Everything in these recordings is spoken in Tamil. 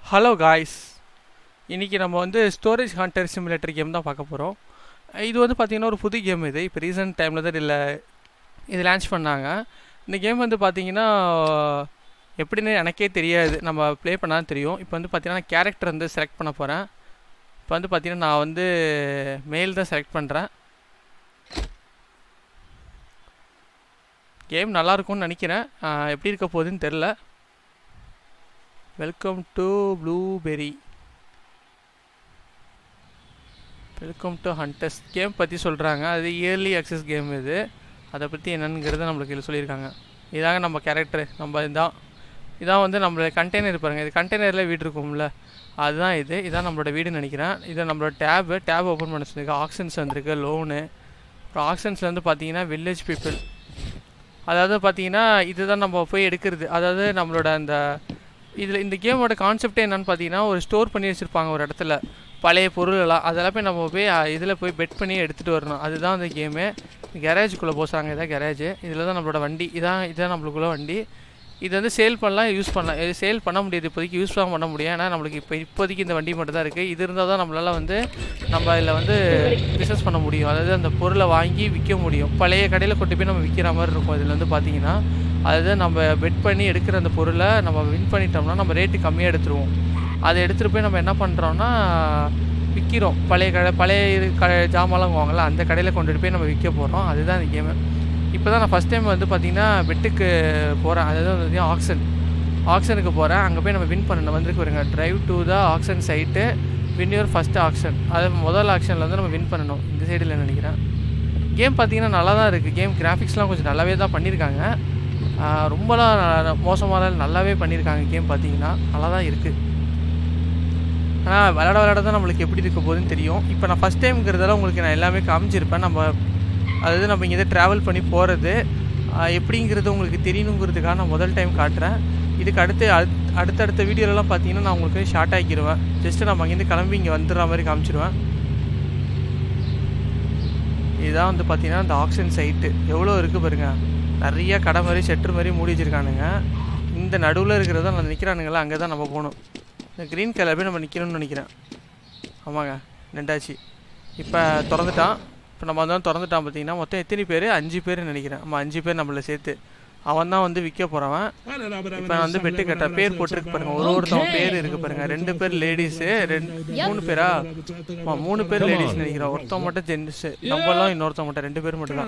ஹலோ காய்ஸ் இன்றைக்கி நம்ம வந்து ஸ்டோரேஜ் ஹண்டர் சிமுலேட்டர் கேம் தான் பார்க்க போகிறோம் இது வந்து பார்த்திங்கன்னா ஒரு புது கேம் இது இப்போ ரீசெண்ட் டைமில் தான் இதில் இது லான்ச் பண்ணாங்க இந்த கேம் வந்து பார்த்திங்கன்னா எப்படின்னு எனக்கே தெரியாது நம்ம ப்ளே பண்ணால் தெரியும் இப்போ வந்து பார்த்திங்கன்னா கேரக்டர் வந்து செலக்ட் பண்ண போகிறேன் இப்போ வந்து பார்த்திங்கன்னா நான் வந்து மேல் தான் செலக்ட் பண்ணுறேன் கேம் நல்லாயிருக்கும்னு நினைக்கிறேன் ஆஹ் எப்படி இருக்க போகுதுன்னு தெரில welcome to blueberry welcome to hunters game பற்றி சொல்கிறாங்க அது இயர்லி அக்சஸ் கேம் இது அதை பற்றி என்னங்கிறத நம்மளுக்கு இதில் சொல்லியிருக்காங்க இதாங்க நம்ம கேரக்டரு நம்ம இதான் இதான் வந்து நம்மளோட கண்டெய்னர் பாருங்கள் இது கண்டெய்னரில் வீடு இருக்கும்ல அதுதான் இது இதான் நம்மளோட வீடுன்னு நினைக்கிறேன் இது நம்மளோட டேபு டேப் ஓப்பன் பண்ண சொல்லியிருக்கு ஆக்ஷன்ஸ் வந்திருக்கு லோனு அப்புறம் ஆக்ஷன்ஸில் வந்து பார்த்தீங்கன்னா வில்லேஜ் பீப்புள் அதாவது பார்த்தீங்கன்னா இதுதான் நம்ம போய் எடுக்கிறது அதாவது நம்மளோட அந்த இதில் இந்த கேமோட கான்செப்டே என்னன்னு பார்த்தீங்கன்னா ஒரு ஸ்டோர் பண்ணி வச்சுருப்பாங்க ஒரு இடத்துல பழைய பொருளெல்லாம் அதெல்லாம் போய் நம்ம போய் இதில் போய் பெட் பண்ணி எடுத்துகிட்டு வரணும் அதுதான் அந்த கேமு கேரேஜுக்குள்ளே போசாங்க இதான் கேரேஜ் இதில் தான் நம்மளோட வண்டி இதான் இதான் நம்மளுக்குள்ள வண்டி இது வந்து சேல் பண்ணலாம் யூஸ் பண்ணலாம் இது சேல் பண்ண முடியாது இப்போதைக்கு யூஸ் தான் பண்ண முடியும் ஏன்னா நம்மளுக்கு இப்போ இப்போதைக்கு இந்த வண்டி மட்டும் தான் இருக்குது இது இருந்தால் தான் நம்மளால் வந்து நம்ம இதில் வந்து பிஸ்னஸ் பண்ண முடியும் அதாவது அந்த பொருளை வாங்கி விற்க முடியும் பழைய கடையில் கொண்டு போய் நம்ம விற்கிற மாதிரி இருக்கும் இதில் வந்து பார்த்தீங்கன்னா அதாவது நம்ம பெட் பண்ணி எடுக்கிற அந்த பொருளை நம்ம வின் பண்ணிட்டோம்னா நம்ம ரேட்டு கம்மியாக எடுத்துருவோம் அதை எடுத்துகிட்டு போய் நம்ம என்ன பண்ணுறோம்னா விற்கிறோம் பழைய கடை பழைய இது கடை ஜாமான்லாம் வாங்கல அந்த கடையில் கொண்டுட்டு போய் நம்ம விற்க போகிறோம் அதுதான் இந்த கேமு இப்போ தான் நான் ஃபஸ்ட் டைம் வந்து பார்த்திங்கன்னா பெட்டுக்கு போகிறேன் அதாவது வந்து ஆக்ஷன் ஆக்ஷனுக்கு போகிறேன் அங்கே போய் நம்ம வின் பண்ணணும் வந்திருக்கு வருங்க drive to the action site win your first action அது முதல் ஆக்ஷனில் வந்து நம்ம வின் பண்ணணும் இந்த சைடில் நினைக்கிறேன் கேம் பார்த்தீங்கன்னா நல்லா தான் இருக்குது கேம் கிராஃபிக்ஸ்லாம் கொஞ்சம் நல்லாவே தான் பண்ணியிருக்காங்க ஆஹ் ரொம்பலாம் ந- மோசமாக நல்லாவே பண்ணியிருக்காங்க கேம் பார்த்தீங்கன்னா நல்லா தான் இருக்குது ஆனால் விளாட விளாட தான் நம்மளுக்கு எப்படி இருக்க போகுதுன்னு தெரியும் இப்போ நான் ஃபஸ்ட் டைம்ங்கிறதால உங்களுக்கு நான் எல்லாமே காமிச்சிருப்பேன் நம்ம அதாவது நம்ம இங்கே ட்ராவல் பண்ணி போகிறது எப்படிங்கிறது உங்களுக்கு தெரியணுங்கிறதுக்காக நான் முதல் டைம் காட்டுறேன் இதுக்கு அடுத்து அடுத்- அடுத்தடுத்த வீடியோலலாம் பார்த்தீங்கன்னா நான் உங்களுக்கு ஷார்ட் ஆக்கிடுவேன் ஜஸ்ட்டு நம்ம அங்கேருந்து கிளம்பி இங்கே வந்துடுற மாதிரி காமிச்சிடுவேன் இதுதான் வந்து பார்த்தீங்கன்னா இந்த ஆக்ஷன் சைட்டு எவ்வளோ இருக்குது பாருங்க நிறைய கடை மாதிரி ஷெட்ரு மாதிரி மூடி வச்சிருக்கானுங்க இந்த நடுவில் இருக்கிறத நான் நிற்கிறானுங்களா அங்கே தான் நம்ம போகணும் இந்த க்ரீன் கலர் போய் நம்ம நிற்கணும்னு நினைக்கிறேன் ஆமாங்க நின்றாச்சு இப்போ திறந்துட்டான் இப்போ நம்ம வந்து திறந்துட்டான் பார்த்தீங்கன்னா மொத்தம் எத்தனை பேர் அஞ்சு பேர் நினைக்கிறேன் ஆமாம் அஞ்சு பேர் நம்மளை சேர்த்து அவன் தான் வந்து விற்க போகிறவன் இப்போ வந்து பெட்டு கட்ட பேர் போட்டிருக்கு பாருங்க ஒரு ஒருத்தவன் பேர் இருக்கு பாருங்க ரெண்டு பேர் லேடிஸு ரெண்டு மூணு பேரா ஆமா மூணு பேர் லேடிஸ் நினைக்கிறேன் ஒருத்தவன் மட்டும் ஜென்ஸ் நம்மளாம் இன்னொருத்தவன் மட்டும் ரெண்டு பேர் மட்டும் தான்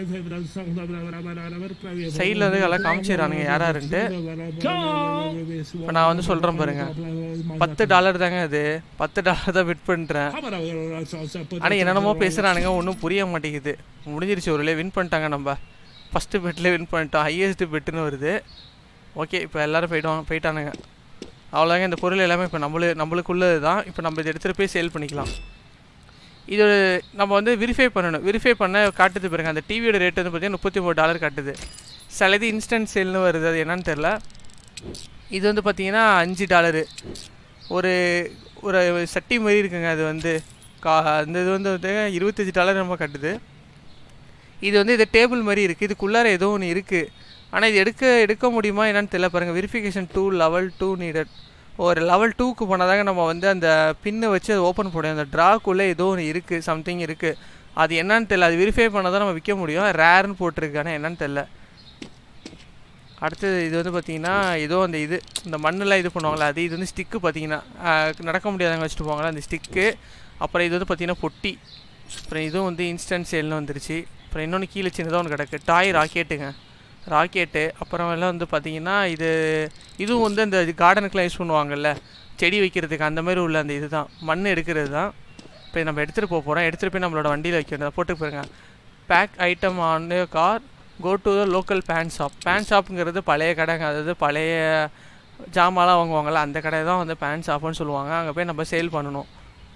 சைடில் வந்து எல்லாம் காமிச்சிடறானுங்க யாரா ரெண்டு இப்போ நான் வந்து சொல்கிறேன் பாருங்க பத்து டாலர் தாங்க அது பத்து டாலர் தான் விட் பண்ணுறேன் ஆனால் என்னென்னமோ பேசுகிறானுங்க ஒன்றும் புரிய மாட்டேங்குது முடிஞ்சிருச்சு ஒரு வின் பண்ணிட்டாங்க நம்ம ஃபஸ்ட்டு பெட்டில் வின் பண்ணிட்டோம் ஹையஸ்ட் பெட்டுன்னு வருது ஓகே இப்போ எல்லாரும் போயிட்டோம் போயிட்டானுங்க அவ்வளோதாங்க இந்த பொருள் எல்லாமே இப்போ நம்மளு நம்மளுக்குள்ளது தான் இப்போ நம்ம இதை எடுத்துகிட்டு போய் சேல் பண்ணிக்கலாம் இது நம்ம வந்து வெரிஃபை பண்ணணும் வெரிஃபை பண்ண காட்டுது பாருங்க அந்த டிவியோட ரேட் வந்து பார்த்தீங்கன்னா முப்பத்தி மூணு டாலர் காட்டுது சில இது இன்ஸ்டன்ட் சேல்னு வருது அது என்னன்னு தெரில இது வந்து பார்த்தீங்கன்னா அஞ்சு டாலரு ஒரு ஒரு சட்டி மாதிரி இருக்குங்க அது வந்து கா அந்த இது வந்து வந்து இருபத்தஞ்சி டாலர் நம்ம கட்டுது இது வந்து இது டேபிள் மாதிரி இருக்குது இதுக்குள்ளார ஏதோ ஒன்று இருக்குது ஆனால் இது எடுக்க எடுக்க முடியுமா என்னன்னு தெரியல பாருங்கள் verification to level two needed ஒரு லெவல் டூக்கு போனால் நம்ம வந்து அந்த பின்னை வச்சு அதை ஓப்பன் பண்ண அந்த ட்ராக்குள்ளே ஏதோ ஒன்று இருக்குது சம்திங் இருக்குது அது என்னன்னு தெரியல அது வெரிஃபை பண்ணால் தான் நம்ம விற்க முடியும் ரேர்னு போட்டிருக்கு ஆனால் என்னன்னு தெரில அடுத்தது இது வந்து பார்த்தீங்கன்னா ஏதோ அந்த இது இந்த மண்ணெல்லாம் இது பண்ணுவாங்களே அது இது வந்து ஸ்டிக்கு பார்த்தீங்கன்னா ஆஹ் நடக்க முடியாதவங்க வச்சுட்டு போவாங்களே அந்த ஸ்டிக்கு அப்புறம் இது வந்து பார்த்தீங்கன்னா பொட்டி அப்புறம் இதுவும் வந்து இன்ஸ்டன்ட் சேல்னு வந்துருச்சு அப்புறம் இன்னொன்று கீழே சின்னதாக ஒன்று கிடக்கு டாய் ராக்கெட்டுங்க ராக்கெட்டு அப்புறம் எல்லாம் வந்து பார்த்தீங்கன்னா இது இதுவும் வந்து அந்த கார்டனுக்குலாம் யூஸ் பண்ணுவாங்கல்ல செடி வைக்கிறதுக்கு அந்த மாதிரி உள்ள அந்த இதுதான் மண் எடுக்கிறது தான் இப்போ நம்ம எடுத்துகிட்டு போக போகிறோம் எடுத்துகிட்டு போய் நம்மளோட வண்டியில் வைக்க வேண்டியது போட்டு போயிருங்க back item on car go to the local pawn shop pawn ஷாப்புங்கிறது பழைய கடைங்க அதாவது பழைய ஜாமான்லாம் வாங்குவாங்கள்ல அந்த கடை தான் வந்து பேன் ஷாப்புன்னு சொல்லுவாங்க அங்கே போய் நம்ம சேல் பண்ணணும்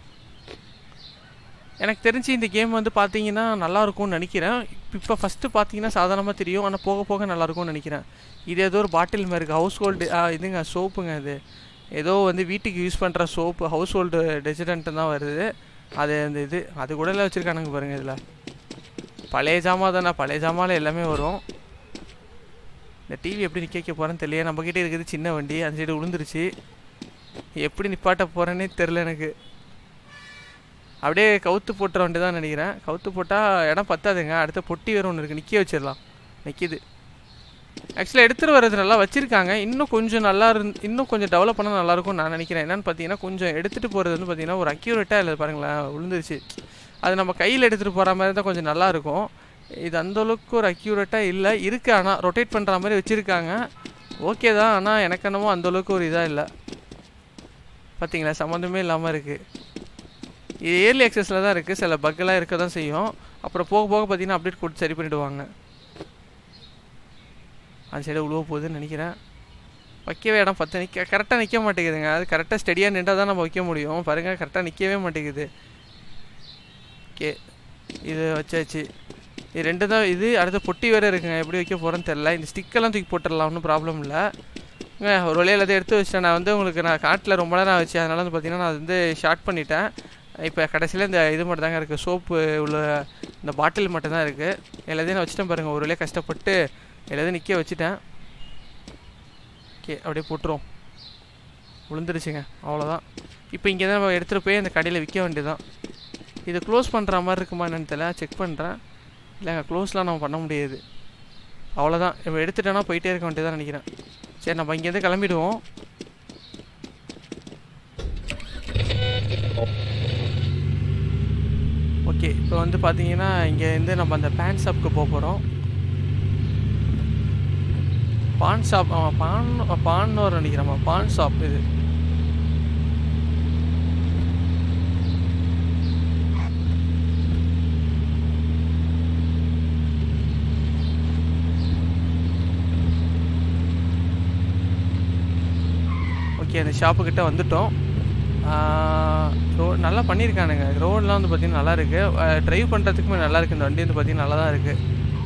எனக்கு தெரிஞ்சு இந்த கேம் வந்து பார்த்தீங்கன்னா நல்லா இருக்கும்னு நினைக்கிறேன் இப்போ ஃபஸ்ட்டு பார்த்தீங்கன்னா சாதாரணமாக தெரியும் ஆனால் போக போக நல்லா இருக்கும்னு நினைக்கிறேன் இது ஏதோ ஒரு பாட்டில் மாதிரி இருக்குது ஹவுஸ் ஹோல்டு இதுங்க சோப்புங்க இது ஏதோ வந்து வீட்டுக்கு யூஸ் பண்ணுற சோப்பு ஹவுஸ் ஹோல்டு டெசிடென்ட்டு தான் வருது அது அந்த இது அது கூட எல்லாம் வச்சுருக்கானுங்க பாருங்கள் இதில் பழைய ஜாமான் தானே பழைய ஜாமான்ல எல்லாமே வரும் இந்த டிவி எப்படி நிற்க வைக்க போகிறேன்னு தெரியல நம்மக்கிட்ட இருக்குது சின்ன வண்டி அந்த சைடு விழுந்துருச்சு எப்படி நிப்பாட்ட போகிறேன்னே தெரில எனக்கு அப்படியே கவுத்து போட்டுற வேண்டியதான் நினைக்கிறேன் கவுத்து போட்டால் இடம் பத்தாதுங்க அடுத்த பொட்டி வேறு ஒன்று இருக்குது நிற்க வச்சிடலாம் நிற்கிது ஆக்சுவலாக எடுத்துகிட்டு வர்றது நல்லா வச்சுருக்காங்க இன்னும் கொஞ்சம் நல்லா இருந்து இன்னும் கொஞ்சம் டெவலப் பண்ணால் நல்லாயிருக்கும்னு நான் நினைக்கிறேன் என்னென்னு பார்த்தீங்கன்னா கொஞ்சம் எடுத்துகிட்டு போகிறது வந்து பார்த்தீங்கன்னா ஒரு அக்யூரேட்டாக இல்லை பாருங்களேன் விழுந்துருச்சு அது நம்ம கையில் எடுத்துகிட்டு போகிற மாதிரி தான் கொஞ்சம் நல்லாயிருக்கும் இது அந்தளவுக்கு ஒரு அக்யூரேட்டாக இல்லை இருக்குது ஆனால் ரொட்டேட் பண்ணுற மாதிரி வச்சுருக்காங்க ஓகே தான் ஆனால் எனக்கு என்னமோ அந்தளவுக்கு ஒரு இதாக இல்லை பார்த்தீங்களா சம்மந்தமே இல்லாமல் இருக்குது இது ஏர்லி அக்சஸில் தான் இருக்குது சில பக்கெல்லாம் இருக்க தான் செய்யும் அப்புறம் போக போக பார்த்தீங்கன்னா அப்டேட் கொடுத்து சரி பண்ணிவிடுவாங்க அந்த சைடு உழுவ போகுதுன்னு நினைக்கிறேன் வைக்கவே இடம் பத்து நிற்க கரெக்டாக நிற்க மாட்டேங்குதுங்க அது கரெக்டாக ஸ்டெடியாக நின்றால் தான் நம்ம வைக்க முடியும் பாருங்கள் கரெக்டாக நிற்கவே மாட்டேங்குது ஓகே இது வச்சாச்சு இது ரெண்டு தான் இது அடுத்த பொட்டி வேறு இருக்குங்க எப்படி வைக்க போகிறேன்னு தெரில இந்த ஸ்டிக்கெல்லாம் தூக்கி போட்டுடலாம் ஒன்றும் ப்ராப்ளம் இல்லை ஒரு வழியாக எல்லாத்தையும் எடுத்து வச்சிட்டேன் நான் வந்து உங்களுக்கு நான் காட்டில் ரொம்ப நேரம் வச்சு அதனால வந்து பார்த்தீங்கன்னா நான் வந்து ஷார்ட் பண்ணிட்டேன் இப்போ கடைசியில் இந்த இது மட்டும் தாங்க இருக்குது சோப்பு உள்ள இந்த பாட்டில் மட்டும் தான் இருக்குது எல்லாத்தையும் நான் வச்சுட்டேன் பாருங்கள் ஒரு வழியாக கஷ்டப்பட்டு எல்லாத்தையும் நிற்க வச்சுட்டேன் ஓகே அப்படியே போட்டுரும் விழுந்துருச்சுங்க அவ்வளோதான் இப்போ இங்கே தான் நம்ம எடுத்துகிட்டு போய் அந்த கடையில் விற்க வேண்டியதான் இது க்ளோஸ் பண்ணுற மாதிரி இருக்குமா என்னன்னு தெரியல செக் பண்ணுறேன் இல்லைங்க க்ளோஸ்லாம் நம்ம பண்ண முடியாது அவ்வளோதான் இப்போ எடுத்துட்டேன்னா போயிட்டே இருக்க வேண்டியதான் நினைக்கிறேன் சரி நம்ம இங்கேருந்து கிளம்பிடுவோம் ஓகே இப்போ வந்து பார்த்தீங்கன்னா இங்கேருந்து நம்ம அந்த பேன் ஷாப்புக்கு போக போகிறோம் பான் ஷாப் ஆமாம் பான் பான்னு ஒரு நினைக்கிறேம்மா பான் ஷாப் இது ஓகே அந்த ஷாப்புக்கிட்ட வந்துட்டோம் ரோ நல்லா பண்ணியிருக்கானுங்க ரோடெலாம் வந்து பார்த்திங்கன்னா நல்லா இருக்குது ட்ரைவ் பண்ணுறதுக்குமே நல்லா இருக்குது இந்த வண்டி வந்து பார்த்திங்கன்னா நல்லா தான் இருக்குது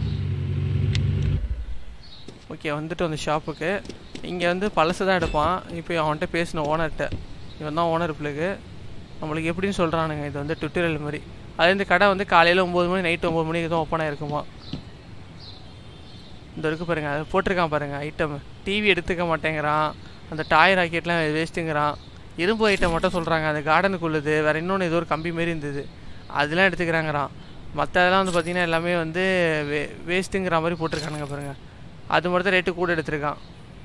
ஓகே வந்துட்டு அந்த ஷாப்புக்கு இங்கே வந்து பழசு தான் எடுப்பான் இப்போ அவன்கிட்ட பேசின ஓனர்கிட்ட இவன் தான் ஓனர் பிள்ளைக்கு நம்மளுக்கு எப்படின்னு சொல்கிறானுங்க இது வந்து ட்விட்டரில் மாதிரி அது இந்த கடை வந்து காலையில் ஒம்பது மணி நைட்டு ஒம்பது மணிக்கு தான் ஓப்பனாக இருக்குமா இந்த இருக்கு பாருங்க அது போட்டிருக்கான் பாருங்க ஐட்டம் டிவி எடுத்துக்க மாட்டேங்கிறான் அந்த டாய் ராக்கெட்லாம் வேஸ்ட்டுங்கிறான் இரும்பு ஐட்டம் மட்டும் சொல்கிறாங்க அந்த கார்டனுக்குள்ளது வேறு இன்னொன்று ஏதோ ஒரு கம்பி மாரி இருந்தது அதெல்லாம் எடுத்துக்கிறாங்கிறான் மற்றதெல்லாம் வந்து பார்த்திங்கன்னா எல்லாமே வந்து வே வேஸ்ட்டுங்கிற மாதிரி போட்டிருக்கானுங்க பாருங்கள் அது மட்டும் தான் ரேட்டு கூட எடுத்திருக்கான்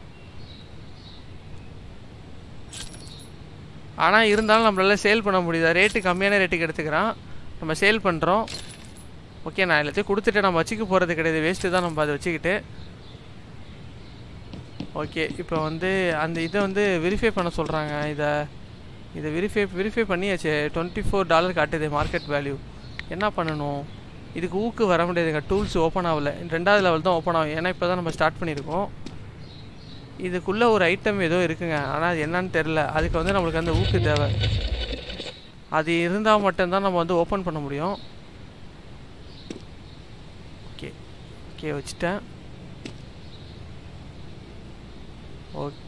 ஆனால் இருந்தாலும் நம்மளால சேல் பண்ண முடியுதா ரேட்டு கம்மியான ரேட்டுக்கு எடுத்துக்கிறான் நம்ம சேல் பண்ணுறோம் ஓகே நான் எல்லாத்தையும் கொடுத்துட்டு நம்ம வச்சுக்க போகிறது கிடையாது வேஸ்ட்டு தான் நம்ம அதை வச்சுக்கிட்டு ஓகே இப்போ வந்து அந்த இதை வந்து வெரிஃபை பண்ண சொல்கிறாங்க இதை இதை வெரிஃபை வெரிஃபை பண்ணியாச்சு டுவெண்ட்டி ஃபோர் டாலர் காட்டுது மார்க்கெட் வேல்யூ என்ன பண்ணணும் இதுக்கு ஊக்கு வர முடியாதுங்க டூல்ஸ் ஓப்பன் ஆகல ரெண்டாவது லெவல் தான் ஓப்பன் ஆகும் ஏன்னா இப்போ தான் நம்ம ஸ்டார்ட் பண்ணியிருக்கோம் இதுக்குள்ளே ஒரு ஐட்டம் ஏதோ இருக்குங்க ஆனால் அது என்னன்னு தெரில அதுக்கு வந்து நம்மளுக்கு அந்த ஊக்கு தேவை அது இருந்தால் மட்டும்தான் நம்ம வந்து ஓப்பன் பண்ண முடியும் ஓகே ஓகே வச்சுட்டேன் ஓகே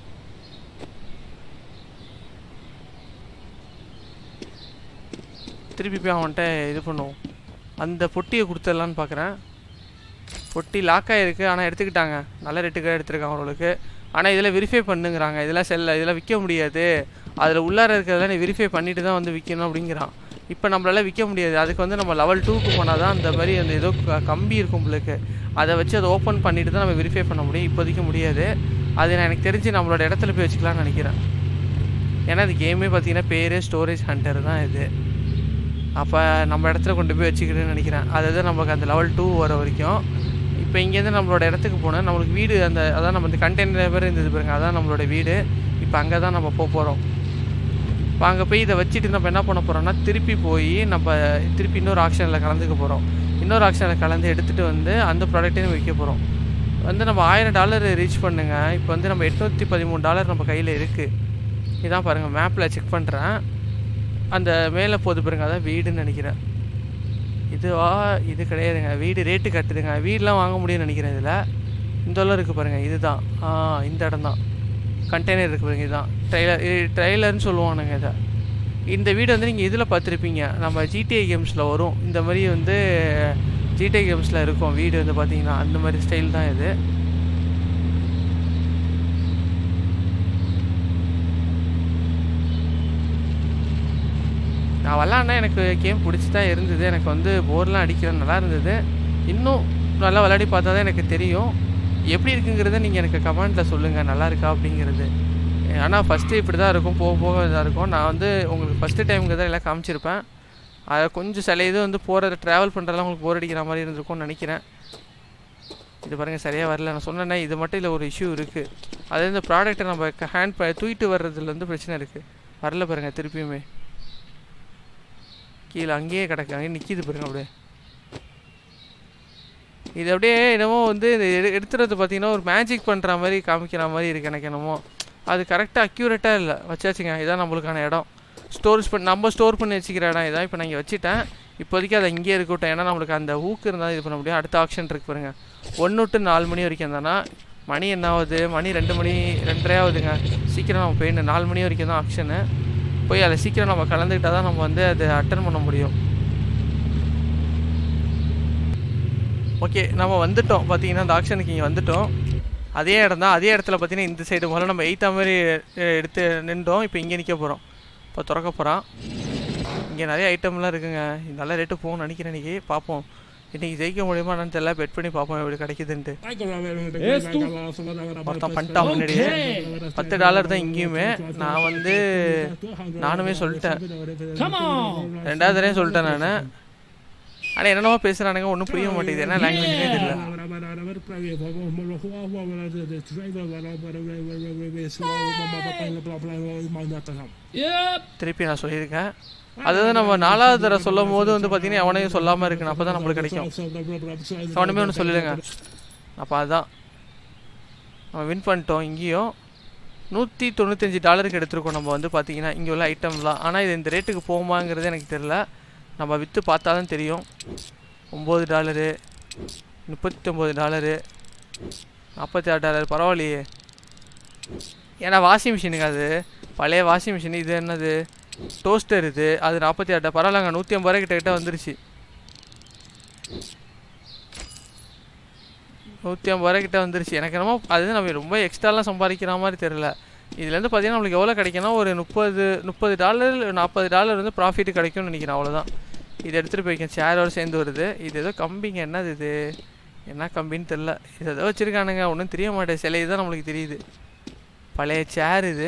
திருப்பி போய் அவன்கிட்ட இது பண்ணுவோம் அந்த பொட்டியை கொடுத்துடலான்னு பார்க்குறேன் பொட்டி லாக் ஆகிருக்கு ஆனால் எடுத்துக்கிட்டாங்க நல்ல ரேட்டுக்கு எடுத்துருக்காங்க அவங்களுக்கு ஆனால் இதில் வெரிஃபை பண்ணுங்கிறாங்க இதெல்லாம் செல்ல இதெல்லாம் விற்க முடியாது அதில் உள்ளார இருக்கிறதெல்லாம் நீ வெரிஃபை பண்ணிட்டு தான் வந்து விற்கணும் அப்படிங்கிறான் இப்போ நம்மளால விற்க முடியாது அதுக்கு வந்து நம்ம லெவல் டூக்கு போனால் தான் அந்த மாதிரி அந்த ஏதோ க- கம்பி இருக்கும் உங்களுக்கு அதை வச்சு அதை ஓப்பன் பண்ணிட்டு தான் நம்ம வெரிஃபை பண்ண முடியும் இப்போதைக்கு முடியாது அது நான் எனக்கு தெரிஞ்சு நம்மளோட இடத்துல போய் வச்சுக்கலாம்னு நினைக்கிறேன் ஏன்னா இது கேமே பார்த்தீங்கன்னா பேர் ஸ்டோரேஜ் ஹண்டர் தான் இது அப்போ நம்ம இடத்துல கொண்டு போய் வச்சுக்கிறேன்னு நினைக்கிறேன் அதாவது நமக்கு அந்த லெவல் டூ வர வரைக்கும் இப்போ இங்கேருந்து நம்மளோட இடத்துக்கு போனால் நம்மளுக்கு வீடு அந்த அதான் நம்ம இந்த கண்டெய்னர் பேர் இருந்தது பாருங்க அதான் நம்மளோட வீடு இப்போ அங்கே தான் நம்ம போக போகிறோம் இப்போ அங்கே போய் இதை வச்சுட்டு நம்ம என்ன பண்ண போகிறோம்னா திருப்பி போய் நம்ம திருப்பி இன்னொரு ஆக்ஷனில் கலந்துக்க போகிறோம் இன்னொரு ஆக்ஷனில் கலந்து எடுத்துகிட்டு வந்து அந்த ப்ராடக்ட்டையும் விற்க போகிறோம் வந்து நம்ம ஆயிரம் டாலர் ரீச் பண்ணுங்க இப்போ வந்து நம்ம எட்நூற்றி பதிமூணு டாலர் நம்ம கையில் இருக்குது இதான் பாருங்கள் மேப்பில் செக் பண்ணுறேன் அந்த மேலே போது பாருங்க அதான் வீடுன்னு நினைக்கிறேன் இதுவா இது கிடையாதுங்க வீடு ரேட்டு கட்டுதுங்க வீடெலாம் வாங்க முடியும்னு நினைக்கிறேன் இதில் இந்த உள்ள இருக்குது பாருங்கள் இதுதான் ஆ இந்த இடம் தான் கண்டெய்னர் இருக்குது பாருங்க இதுதான் ட்ரெய்லர் ட்ரெய்லர்னு சொல்லுவானுங்க இதை இந்த வீடு வந்து நீங்கள் இதில் பார்த்துருப்பீங்க நம்ம ஜிடிஐ கேம்ஸில் வரும் இந்த மாதிரி வந்து ஜிடிஐ கேம்ஸில் இருக்கும் வீடு வந்து பார்த்தீங்கன்னா அந்த மாதிரி ஸ்டைல் தான் இது நான் விளாட்னா எனக்கு கேம் பிடிச்சி தான் இருந்தது எனக்கு வந்து போர்லாம் அடிக்கிற நல்லா இருந்தது இன்னும் நல்லா விளையாடி பார்த்தா தான் எனக்கு தெரியும் எப்படி இருக்குங்கிறத நீங்கள் எனக்கு கமெண்ட்டில் சொல்லுங்கள் நல்லா இருக்கா அப்படிங்கிறது ஆனால் ஃபஸ்ட்டு இப்படி தான் இருக்கும் போக போக இதாக இருக்கும் நான் வந்து உங்களுக்கு ஃபஸ்ட்டு டைமுக்கு தான் எல்லாம் காமிச்சிருப்பேன் அதை கொஞ்சம் சில இது வந்து போகிறது ட்ராவல் பண்ணுறதுலாம் உங்களுக்கு போர் அடிக்கிற மாதிரி இருந்திருக்கும்னு நினைக்கிறேன் இது பாருங்கள் சரியாக வரல நான் சொன்னேன்னா இது மட்டும் இல்லை ஒரு இஷ்யூ இருக்குது அது இந்த ப்ராடக்ட்டை நம்ம ஹேண்ட் ப தூக்கிட்டு வர்றதுல வந்து பிரச்சனை இருக்குது வரல பாருங்கள் திருப்பியுமே கீழே அங்கேயே கிடக்கு அங்கேயே நிற்கிது பாருங்க அப்படியே இது அப்படியே என்னமோ வந்து இது எடு எடுத்துறது பார்த்தீங்கன்னா ஒரு மேஜிக் பண்ணுற மாதிரி காமிக்கிற மாதிரி இருக்கு எனக்கு என்னமோ அது கரெக்டாக அக்யூரேட்டாக இல்லை வச்சாச்சுங்க இதான் நம்மளுக்கான இடம் ஸ்டோரேஜ் பண்ணி நம்ம ஸ்டோர் பண்ணி வச்சுக்கிற இடம் இதான் இப்போ நான் இங்கே வச்சுட்டேன் இப்போதைக்கு அதை இங்கேயே இருக்கட்டும் ஏன்னா நம்மளுக்கு அந்த ஊக்கு இருந்தால் இது பண்ண முடியும் அடுத்த ஆப்ஷன் இருக்கு பாருங்க ஒன்று டு நாலு மணி வரைக்கும் இருந்தானா மணி என்ன ஆகுது மணி ரெண்டு மணி ரெண்டரை ஆகுதுங்க சீக்கிரம் நம்ம போயிடணும் நாலு மணி வரைக்கும் தான் ஆப்ஷனு போய் அதை சீக்கிரம் நம்ம கலந்துக்கிட்டால் தான் நம்ம வந்து அதை அட்டன் பண்ண முடியும் ஓகே நம்ம வந்துட்டோம் பார்த்தீங்கன்னா அந்த ஆக்ஷனுக்கு இங்கே வந்துட்டோம் அதே இடம் தான் அதே இடத்துல பார்த்தீங்கன்னா இந்த சைடு முதல்ல நம்ம எயித்தா மாதிரி எ- எடுத்து நின்றோம் இப்போ இங்கே நிற்க போகிறோம் இப்போ திறக்க போகிறான் இங்கே நிறைய ஐட்டம்லாம் இருக்குங்க இது நல்ல ரேட்டு போகும்னு நினைக்கிறேன் இன்றைக்கி பார்ப்போம் இன்றைக்கி ஜெயிக்க முடியுமா என்னன்னு தெரியல பெட் பண்ணி பார்ப்போம் எப்படி கிடைக்குதுன்ட்டு ஒருத்தன் பண்ணிட்டான் முன்னாடியே பத்து டாலர் தான் இங்கேயுமே நான் வந்து நானுமே சொல்லிட்டேன் ரெண்டாவது தடவையும் சொல்லிட்டேன் நான் ஆனால் என்னென்னமோ பேசுகிறானுங்க ஒன்றும் புரிய மாட்டேங்குது என்ன லாங்குவேஜ்னே தெரியல திருப்பி நான் சொல்லியிருக்கேன் அதாவது நம்ம நாலாவது தடவை சொல்லும் போது வந்து பார்த்தீங்கன்னா எவனையும் சொல்லாமல் இருக்கணும் அப்போ தான் நம்மளுக்கு கிடைக்கும் அவனுமே ஒன்று சொல்லிடுங்க அப்போ அதுதான் நம்ம வின் பண்ணிட்டோம் இங்கேயும் நூற்றி தொண்ணூத்தஞ்சு டாலருக்கு எடுத்திருக்கோம் நம்ம வந்து பார்த்தீங்கன்னா இங்கே உள்ள ஐட்டம்லாம் ஆனால் இது இந்த ரேட்டுக்கு போகுமாங்கிறது எனக்கு தெரில நம்ம விற்று பார்த்தா தான் தெரியும் ஒம்பது டாலரு முப்பத்தொம்பது டாலரு நாற்பத்தி ஆறு டாலர் பரவாயில்லையே ஏன்னா வாஷிங் மிஷினுங்க அது பழைய வாஷிங் மிஷின் இது என்னது டோஸ்டர் இது அது நாற்பத்தி ஆறு பரவாயில்லங்க நூற்றி ஐம்பது ரூபாய் கிட்ட கிட்ட வந்துருச்சு நூற்றி ஐம்பது ரூபாய் கிட்ட வந்துருச்சு எனக்கு என்னமோ அது நம்ம ரொம்ப எக்ஸ்ட்ராலாம் சம்பாதிக்கிற மாதிரி தெரில இதுலேருந்து பார்த்தீங்கன்னா நம்மளுக்கு எவ்வளோ கிடைக்கும்னா ஒரு முப்பது முப்பது டாலர் நாற்பது டாலர் வந்து ப்ராஃபிட் கிடைக்கும்னு நினைக்கிறேன் அவ்வளோதான் இது எடுத்துகிட்டு போய்க்கேன் சேரோடு சேர்ந்து வருது இது ஏதோ கம்பிங்க என்னது இது என்ன கம்பின்னு தெரில இது ஏதோ வச்சுருக்கானுங்க ஒன்றும் தெரிய மாட்டேன் சில இதுதான் நம்மளுக்கு தெரியுது பழைய சேர் இது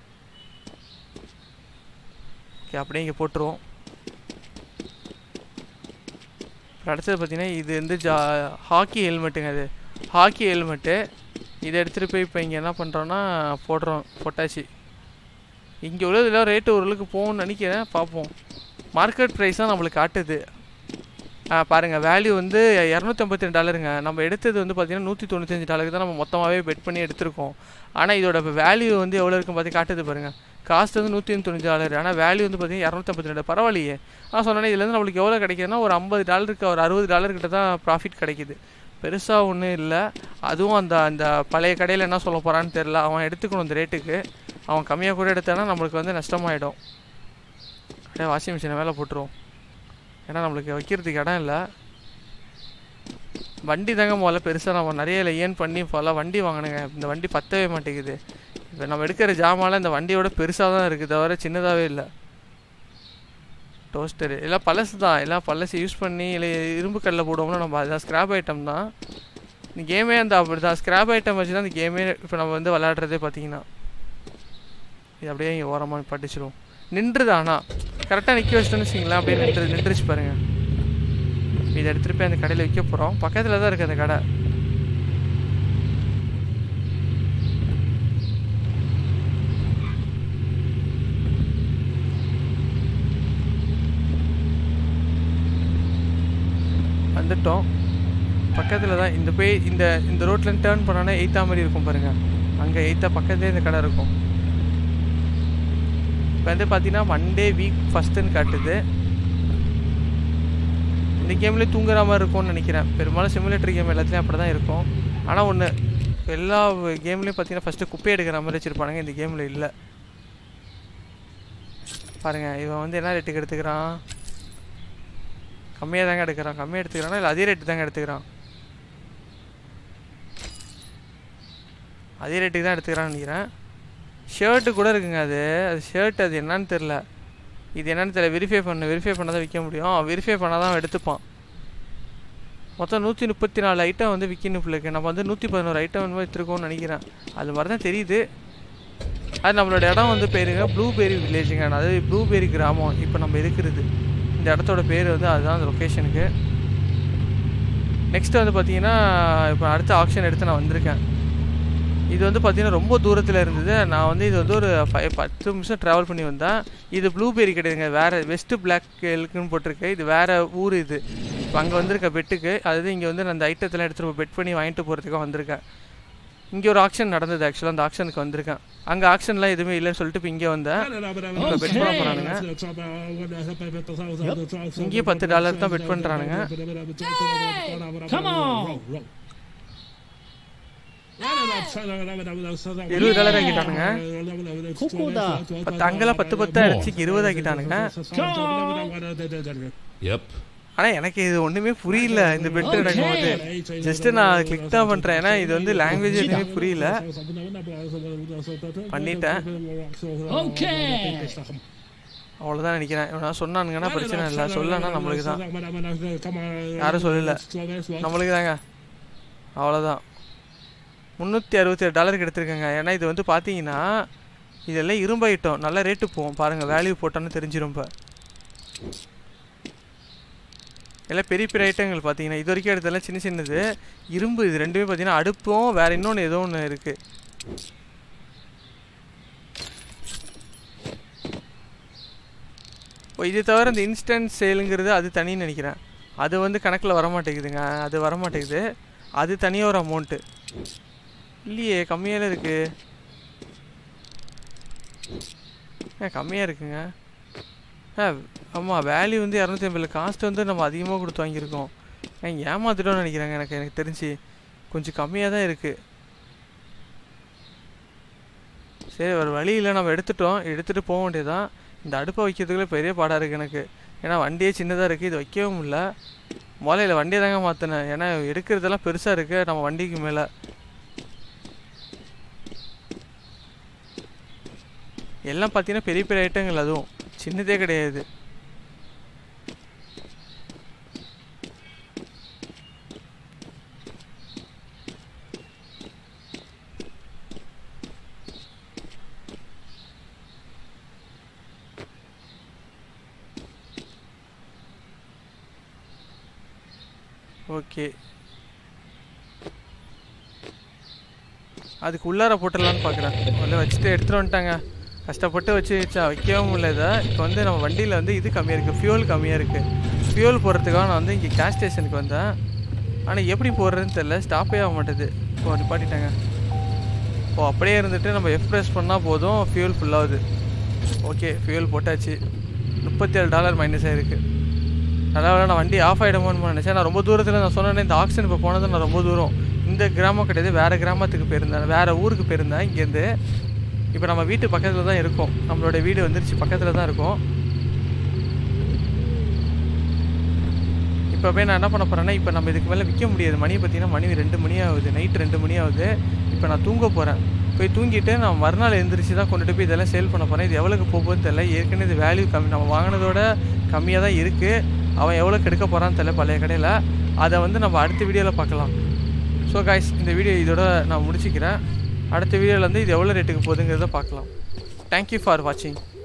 ஓகே அப்படியே இங்கே போட்டுருவோம் அப்புறம் அடுத்தது பார்த்தீங்கன்னா இது வந்து ஜா ஹாக்கி ஹெல்மெட்டுங்க அது ஹாக்கி ஹெல்மெட்டு இதை எடுத்துகிட்டு போய் இப்போ இங்கே என்ன பண்ணுறோன்னா போடுறோம் போட்டாச்சு இங்கே உள்ளதில் ரேட்டு ஓரளவுக்கு போகும்னு நினைக்கிறேன் பார்ப்போம் மார்க்கெட் ப்ரைஸ் தான் நம்மளுக்கு காட்டுது ஆ பாருங்கள் வேல்யூ வந்து இரநூத்தம்பத்தி ரெண்டு டாலருங்க நம்ம எடுத்தது வந்து பார்த்தீங்கன்னா நூற்றி தொண்ணூத்தஞ்சு டாலருக்கு தான் நம்ம மொத்தமாகவே பெட் பண்ணி எடுத்திருக்கோம் ஆனால் இதோட வேல்யூ வந்து எவ்வளோ இருக்குன்னு பார்த்து காட்டுது பாருங்கள் காஸ்ட் வந்து நூற்றி தொண்ணூற்றி டாலர் ஆனால் வேல்யூ வந்து பார்த்தீங்கன்னா இரநூத்தம்பத்தி ரெண்டு பரவாயில்லையே நான் சொன்னேன் இதுலேருந்து நம்மளுக்கு எவ்வளோ கிடைக்குதுன்னா ஒரு ஐம்பது டாலருக்கு ஒரு அறுபது டாலர் கிட்ட தான் ப்ராஃபிட் கிடைக்குது பெருசாக ஒன்றும் இல்லை அதுவும் அந்த அந்த பழைய கடையில் என்ன சொல்ல போகிறான்னு தெரில அவன் எடுத்துக்கணும் இந்த ரேட்டுக்கு அவன் கம்மியாக கூட எடுத்தானா நம்மளுக்கு வந்து நஷ்டமாயிடும் அப்படியே வாஷிங் மிஷினை மேலே போட்டுருவோம் ஏன்னா நம்மளுக்கு வைக்கிறதுக்கு இடம் இல்லை வண்டி தாங்க முதல்ல பெருசாக நம்ம நிறைய ஏன் பண்ணி பல வண்டி வாங்கினுங்க இந்த வண்டி பத்தவே மாட்டேங்குது இப்போ நம்ம எடுக்கிற ஜாமான்லாம் இந்த வண்டியோட பெருசாக தான் இருக்குது தவிர சின்னதாகவே இல்லை டோஸ்டரு எல்லாம் பழசு தான் எல்லாம் பழசு யூஸ் பண்ணி இல்லை இரும்பு கல்லில் போடுவோம்னா நம்ம அதுதான் ஸ்க்ராப் ஐட்டம் தான் இந்த கேமே அந்த அப்படி தான் ஸ்க்ராப் ஐட்டம் வச்சு தான் இந்த கேமே இப்போ நம்ம வந்து விளையாடுறதே பார்த்தீங்கன்னா இது அப்படியே இங்கே ஓரமாக பட்டிச்சிடும் நின்றுது ஆனால் கரெக்டாக நிற்க வச்சிட்டோன்னு வச்சிங்களேன் அப்படியே நின்று நின்றுச்சு பாருங்க இதை எடுத்துகிட்டு போய் அந்த கடையில் விற்க போகிறோம் பக்கத்தில் தான் இருக்குது அந்த கடை வந்துட்டோம் பக்கத்தில் தான் இந்த போய் இந்த இந்த ரோட்லேருந்து டேர்ன் பண்ணோன்னா எயித்தா மாதிரி இருக்கும் பாருங்கள் அங்கே எயித்தா பக்கத்துலேயே இந்த கடை இருக்கும் இப்போ வந்து பார்த்தீங்கன்னா மண்டே வீக் ஃபஸ்ட்டுன்னு காட்டுது இந்த கேம்லேயே தூங்குற மாதிரி இருக்கும்னு நினைக்கிறேன் பெரும்பாலும் சிமுலேட்டர் கேம் எல்லாத்துலேயும் அப்படி தான் இருக்கும் ஆனால் ஒன்று எல்லா கேம்லேயும் பார்த்தீங்கன்னா ஃபஸ்ட்டு குப்பை எடுக்கிற மாதிரி வச்சுருப்பானுங்க இந்த கேமில் இல்லை பாருங்கள் இவன் வந்து என்ன ரேட்டுக்கு எடுத்துக்கிறான் கம்மியாக தாங்க எடுக்கிறான் கம்மியாக எடுத்துக்கிறானா இல்லை அதே ரேட்டு தாங்க எடுத்துக்கிறான் அதே ரேட்டுக்கு தான் எடுத்துக்கிறான்னு நினைக்கிறேன் ஷர்ட்டு கூட இருக்குங்க அது அது ஷர்ட் அது என்னன்னு தெரில இது என்னன்னு தெரியல வெரிஃபை பண்ண வெரிஃபை பண்ண தான் விற்க முடியும் வெரிஃபை பண்ணால் தான் அவன் எடுத்துப்பான் மொத்தம் நூற்றி முப்பத்தி நாலு ஐட்டம் வந்து விற்கணும் பிள்ளைக்கு நம்ம வந்து நூற்றி பதினோரு ஐட்டம் வந்து வச்சுருக்கோம்னு நினைக்கிறேன் அது மாதிரி தான் தெரியுது அது நம்மளோட இடம் வந்து பேருங்க ப்ளூபெரி வில்லேஜுங்க அதாவது ப்ளூபெரி கிராமம் இப்போ நம்ம இருக்கிறது இந்த இடத்தோட பேர் வந்து அதுதான் அந்த லொக்கேஷனுக்கு நெக்ஸ்ட் வந்து பார்த்தீங்கன்னா இப்போ அடுத்த ஆக்ஷன் எடுத்து நான் வந்திருக்கேன் இது வந்து பார்த்தீங்கன்னா ரொம்ப தூரத்தில் இருந்தது நான் வந்து இது வந்து ஒரு ஃபைவ் பத்து நிமிஷம் ட்ராவல் பண்ணி வந்தேன் இது ப்ளூபெரி கிடையாதுங்க வேறு வெஸ்ட்டு பிளாக் எல்க்குன்னு போட்டிருக்கு இது வேறு ஊர் இது இப்போ அங்கே வந்திருக்க பெட்டுக்கு அதாவது இங்கே வந்து நான் அந்த ஐட்டத்தெல்லாம் எடுத்துகிட்டு பெட் பண்ணி வாங்கிட்டு போகிறதுக்காக வந்திருக்கேன் இங்கே ஒரு ஆக்ஷன் நடந்தது ஆக்சுவலாக அந்த ஆக்ஷனுக்கு வந்திருக்கேன் அங்கே ஆக்ஷன்லாம் எதுவுமே இல்லைன்னு சொல்லிட்டு இப்போ இங்கே வந்தேன் இப்போ பெட் பண்ண போகிறானுங்க இங்கேயே பத்து டாலர் தான் பெட் பண்ணுறானுங்க Come on. இருபது டாலர் ஆக்கிட்டானுங்க குக்குதா. பத்து அங்கெல்லாம் பத்து பத்து அடிச்சு இருபது ஆக்கிட்டானுங்க Yep. ஆனால் எனக்கு இது ஒன்றுமே புரியல இந்த பெட் நடக்கும்போது ஜஸ்ட் நான் கிளிக் தான் பண்ணுறேன் ஏன்னா இது வந்து லாங்குவேஜ் எதுவுமே புரியல பண்ணிட்டேன் Okay. அவ்வளோதான் நினைக்கிறேன் இவனா சொன்னானுங்கன்னா பிரச்சனை இல்லை சொல்லனா நம்மளுக்கு தான் யாரும் சொல்லல நம்மளுக்கு தாங்க அவ்வளோதான் முந்நூற்றி அறுபத்தேழு டாலருக்கு எடுத்திருக்கேங்க ஏன்னா இது வந்து பார்த்தீங்கன்னா இதெல்லாம் இரும்பு ஐட்டம் நல்ல ரேட்டு போகும் பாருங்கள் வேல்யூ போட்டோன்னு தெரிஞ்சிரும் இப்போ எல்லாம் பெரிய பெரிய ஐட்டங்கள் பார்த்தீங்கன்னா இது வரைக்கும் எடுத்ததெல்லாம் சின்ன சின்னது இரும்பு இது ரெண்டுமே பார்த்தீங்கன்னா அடுப்பும் வேற இன்னொன்று ஏதோ ஒன்று இருக்குது இப்போ இது தவிர இந்த இன்ஸ்டன்ட் சேலுங்கிறது அது தனின்னு நினைக்கிறேன் அது வந்து கணக்கில் வரமாட்டேங்குதுங்க அது வரமாட்டேங்குது அது தனியாக ஒரு அமௌண்ட்டு இல்லையே கம்மியாக இருக்குது ஏன் கம்மியாக இருக்குங்க ஆ ஆமாம் வேல்யூ வந்து இரநூத்தி ஐம்பது காஸ்ட் வந்து நம்ம அதிகமாக கொடுத்து வாங்கியிருக்கோம் ஏன் ஏமாத்திட்டோம்னு நினைக்கிறேங்க எனக்கு எனக்கு தெரிஞ்சு கொஞ்சம் கம்மியாக தான் இருக்குது சரி ஒரு வழி இல்லை நம்ம எடுத்துட்டோம் எடுத்துகிட்டு போக வேண்டியதான் இந்த அடுப்பை வைக்கிறதுக்குள்ள பெரிய பாடாக இருக்குது எனக்கு ஏன்னா வண்டியே சின்னதாக இருக்குது இது வைக்கவும் முடியல முதல்ல வண்டியை தாங்க மாற்றினேன் ஏன்னா எடுக்கிறதெல்லாம் பெருசாக இருக்குது நம்ம வண்டிக்கு மேலே எல்லாம் பார்த்தீங்கன்னா பெரிய பெரிய ஐட்டங்கள் அதுவும் சின்னதே கிடையாது ஓகே அதுக்கு உள்ளார போட்டுடலான்னு பார்க்குறேன் உள்ள வச்சுட்டு எடுத்துகிட்டு வந்துட்டாங்க கஷ்டப்பட்டு வச்சு வச்சா வைக்கவும் இல்லை இதை இப்போ வந்து நம்ம வண்டியில் வந்து இது கம்மியாக இருக்குது ஃபியூல் கம்மியாக இருக்குது ஃபியூல் போடுறதுக்காக நான் வந்து இங்கே கேஸ் ஸ்டேஷனுக்கு வந்தேன் ஆனால் எப்படி போடுறதுன்னு தெரில ஸ்டாப்பே ஆக மாட்டேது இப்போ நிப்பாட்டிட்டாங்க ஓ அப்படியே இருந்துட்டு நம்ம எஃப் ப்ரெஸ் பண்ணால் போதும் ஃபியூல் ஃபுல்லாகுது ஓகே ஃபியூல் போட்டாச்சு முப்பத்தி ஏழு டாலர் மைனஸ் ஆயிருக்கு அதனால் நான் வண்டி ஆஃப் ஆகிடுமோன்னு நினச்சேன் நான் ரொம்ப தூரத்தில் நான் சொன்னேனே இந்த ஆக்சிஜன் இப்போ போனது நான் ரொம்ப தூரம் இந்த கிராமம் கிடையாது வேறு கிராமத்துக்கு போயிருந்தேன் வேறு ஊருக்கு போயிருந்தேன் இங்கேருந்து இப்போ நம்ம வீட்டு பக்கத்தில் தான் இருக்கோம் நம்மளோட வீடு வந்துருச்சு பக்கத்தில் தான் இருக்கோம் இப்போ போய் நான் என்ன பண்ண போகிறேன்னா இப்போ நம்ம இதுக்கு மேலே விற்க முடியாது மணி பார்த்தீங்கன்னா மணி ரெண்டு மணி ஆகுது நைட் ரெண்டு மணி ஆகுது இப்போ நான் தூங்க போகிறேன் போய் தூங்கிட்டு நான் மறுநாள் எழுந்திரிச்சு தான் கொண்டுட்டு போய் இதெல்லாம் சேல் பண்ண போகிறேன் இது எவ்வளோக்கு போகுதுன்னு தெரியல ஏற்கனவே இது வேல்யூ கம்மி நம்ம வாங்கினதோட கம்மியாக தான் இருக்குது அவன் எவ்வளோக்கு எடுக்க போகிறான்னு தெரியல பழைய கடையில் அதை வந்து நம்ம அடுத்த வீடியோவில் பார்க்கலாம் ஸோ காய்ஸ் இந்த வீடியோ இதோட நான் முடிச்சுக்கிறேன் அடுத்த வீடியோவில் வந்து இது எவ்வளோ ரேட்டுக்கு போகுதுங்கிறத பார்க்கலாம் தேங்க்யூ ஃபார் வாட்சிங்